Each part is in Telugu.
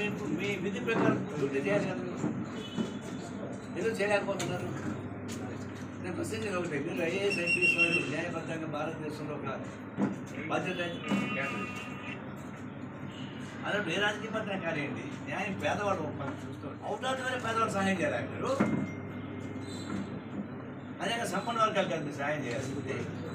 మీ విధి ప్రకారం డ్యూటీ చేయాలి కదా మీరు. ఎందుకు చేయలేకపోతున్నారు నేను ప్రశ్నించిన ఒకటి మీరు ఐఏఎస్ ఐపీఎస్ వాళ్ళు న్యాయబద్ధంగా భారతదేశంలో ఒక బాధ్యత అన్నట్టు ఏ రాజకీయ పత్రం కానివ్వండి న్యాయం పేదవాడు ఒక పక్కన చూస్తాడు అవుతానే పేదవాడు సహాయం చేయాలి మీరు అనేక సంపన్న వర్గాలు కలిపి సహాయం చేయాల్సింది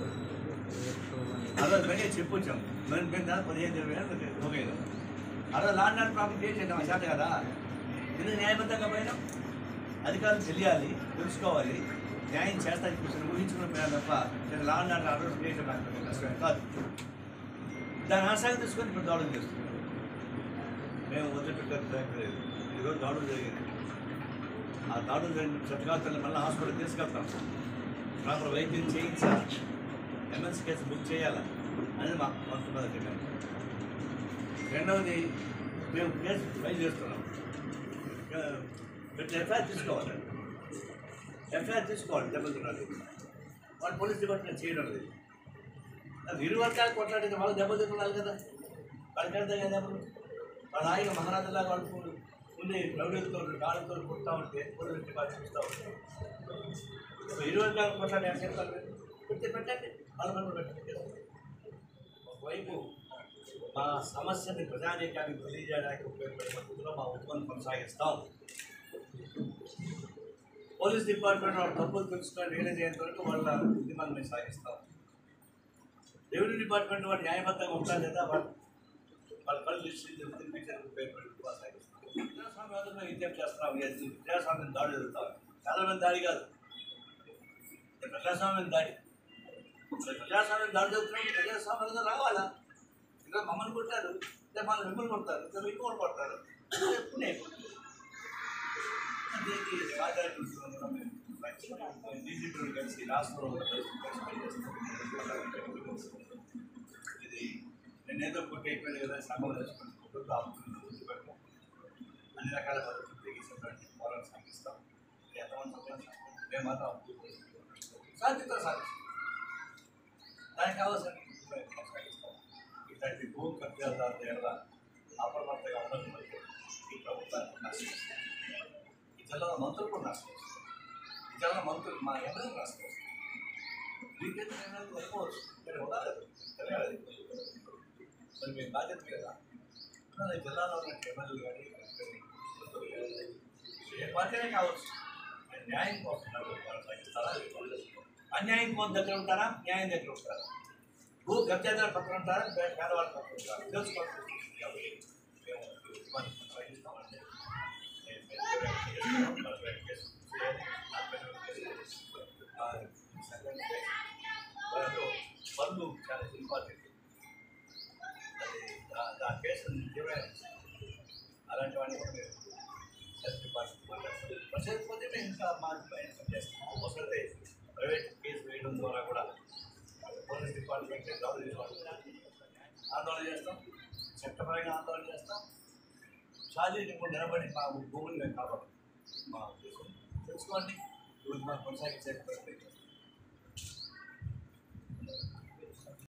అలా పైగా చెప్పొచ్చాం మేము మేము దాని పదిహేను ఇరవై ఏళ్ళు ఓకే అలా లాండ్ ఆర్డర్ ప్రాబ్లం క్రియేట్ చేద్దాం ఆ శాత కదా ఎందుకు న్యాయబద్ధంగా పోయినాం అధికారులు తెలియాలి తెలుసుకోవాలి న్యాయం చేస్తానికి కూర్చొని ఊహించుకున్న పిల్లలు తప్ప నేను లాండ్ ఆర్డర్ ఆర్డర్ క్రియేట్ చేయడానికి కష్టమే కాదు దాని ఆశగా తీసుకొని ఇప్పుడు దాడులు చేస్తున్నాం మేము వదిలిపెట్టారు ఈరోజు దాడులు జరిగింది ఆ దాడులు జరిగిన చట్టగాతల్ని మళ్ళీ హాస్పిటల్ తీసుకెళ్తాం ప్రాపర్ వైద్యం చేయించాలి ఎమ్మెల్సీ కేసు బుక్ చేయాలా అనేది మా మొట్టమొదటి డిమాండ్ రెండవది మేము కేసు ఫైల్ చేస్తున్నాం మీరు ఎఫ్ఐఆర్ తీసుకోవాలి ఎఫ్ఐఆర్ తీసుకోవాలి దెబ్బతిన్నారు వాళ్ళు పోలీస్ డిపార్ట్మెంట్ చేయడం లేదు అది ఇరు వర్గాలు కొట్లాడితే వాళ్ళు దెబ్బతిన్నారు కదా వాళ్ళకి అర్థం కదా ఎవరు వాళ్ళ ఆయన మహారాజులాగా వాళ్ళు ఉండి రౌడీలతో గాలితో కొడతా ఉంటే పోలీస్ డిపార్ట్మెంట్ చూస్తూ ఉంటారు సో ఇరు వర్గాలు కొట్లాడి ఏం చేస్తారు పెడితే పెట్టండి వాళ్ళ పనులు పెట్టండి ఒకవైపు మా సమస్యని ప్రజానీకానికి తెలియజేయడానికి ఉపయోగపడే పద్ధతిలో మా ఉద్యమం కొనసాగిస్తాం పోలీస్ డిపార్ట్మెంట్ వాళ్ళ తప్పులు తెలుసుకొని రియలైజ్ అయ్యేంత వరకు వాళ్ళ ఉద్యమాన్ని మేము సాగిస్తాం రెవెన్యూ డిపార్ట్మెంట్ వాడు న్యాయబద్ధంగా ఉంటారు లేదా వాళ్ళు వాళ్ళ పనులు చేసి తినిపించడానికి ఉపయోగపడే ఉద్యమాన్ని సాగిస్తాం ప్రజాస్వామ్యంలో విద్యం చేస్తున్నాం ఇది ప్రజాస్వామ్యం దాడి జరుగుతాం చాలా మంది దాడి కాదు ఇది ప్రజాస్వామ్యం దాడి మరి ప్రజాస్వామ్యం దాడి జరుగుతున్నాం ప్రజాస్వామ్యంగా రావాలా ఇంకా మమ్మల్ని కొట్టారు లేదా మన మిమ్మల్ని కొడతారు ఇంకా మీకు కూడా కొడతారు ఎప్పుడు దీనికి సహకారం తీసుకున్నాం మేము డీజీపీలు కలిసి రాష్ట్రంలో ఉన్న పరిస్థితులు కలిసి పనిచేస్తాం. ఇది నేనేదో కొట్టి అయిపోయింది కదా సంఘం తెచ్చుకుంటూ ఆపుకుంటూ అన్ని రకాల పద్ధతులు తెగించినటువంటి పోరాటం సాగిస్తాం ఇది ఎంతమంది సంపాదించాం? మేము మాత్రం సాధ్యత సాధిస్తాం దానికి కావాల్సిన కొనసాగిస్తాం ఇట్లాంటి భూ కబ్జాదారుల ఎడల అప్రమత్తంగా ఉండడం వల్ల ఈ ప్రభుత్వాన్ని నాశనం ఈ జిల్లాలో మంత్రులు కూడా నాశనం ఈ జిల్లాలో మంత్రులు మా ఎమ్మెల్యే నాశనం దీనికైతే ఎమ్మెల్యే అయిపోవచ్చు ఇక్కడ ఉండాలి తెలియాలి మరి మీ బాధ్యత కదా ఈ జిల్లాలో ఉన్న ఎమ్మెల్యేలు కానీ మంత్రులు కానీ ఏ పార్టీనే కావచ్చు మీరు న్యాయం కోసం కొనసాగిస్తారా అన్యాయం కోసం దగ్గర ఉంటారా న్యాయం దగ్గర ఉంటారా భూ కబ్జాదారు పక్కన ఉంటారా పే- పేదవాళ్ళ పక్కన ఉంటారా తెలుసుకోవాలి కాబట్టి మేము ఉద్యమాన్ని కొనసాగిస్తామండి నేను మేము నలభై ఐదు కేసులు చేయాలి. నలభై ఐదు కేసులు, ఆ, సంఘటన చేసి, వాళ్ళతో పనులు చాలా ఇంపార్టెంట్ అది ఆ- ఆ కేసులు నిజమే అలాంటి వాడిని కూడా మేము హెల్త్ డిపార్ట్మెంట్ మాట్లాడతాం ప్రజలపోతే మేము ఇంకా మా ప్రయత్నం చేస్తాం ఒకసారి ప్రైవేట్ కేసు వేయడం ద్వారా కూడా పోలీస్ డిపార్ట్మెంట్ గౌరవ డిపార్ట్మెంట్ ఆందోళన చేస్తాం చట్టపరంగా ఆందోళన చేస్తాం శారీరకంగా నిలబడి మా భూములు మేము కాపాడు మా ఉద్దేశం తెలుసుకోండి రోజు మనం కొనసాగించే ప్రయత్నం